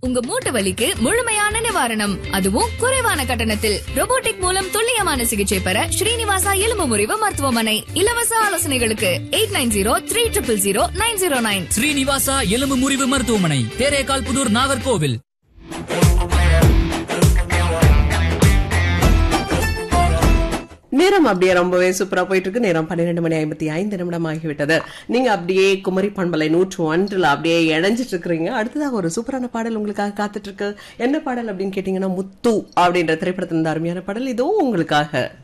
உங்க மூட்டு வலிக்கு முழுமையான நிவாரணம் அதுவும் குறைவான கட்டணத்தில் robotic மூலம் துல்லியமான சிகிச்சை பெற ஸ்ரீனிவாசா எலும்பு முறிவு மருத்துவமனை இலவச ஆலோசனைகளுக்கு eight nine zero three triple zero nine zero nine Srinivasa எலும்பு முறிவு மருத்துவமனை தேரேகால் புதூர் நாகர்கோவில் நேரம் அப்படியே ரொம்பவே சூப்பரா போயிட்டு இருக்கு நேரம் பன்னிரெண்டு மணி ஐம்பத்தி ஐந்து நிமிடம் ஆகிவிட்டது நீங்க அப்படியே குமரி பண்பலை நூற்று ஒன்றுல அப்படியே இணைஞ்சிட்டு இருக்கிறீங்க அடுத்ததாக ஒரு சூப்பரான பாடல் உங்களுக்காக காத்துட்டு இருக்கு என்ன பாடல் அப்படின்னு கேட்டீங்கன்னா முத்து அப்படின்ற திரைப்படத்தின் அருமையான பாடல் இதுவும் உங்களுக்காக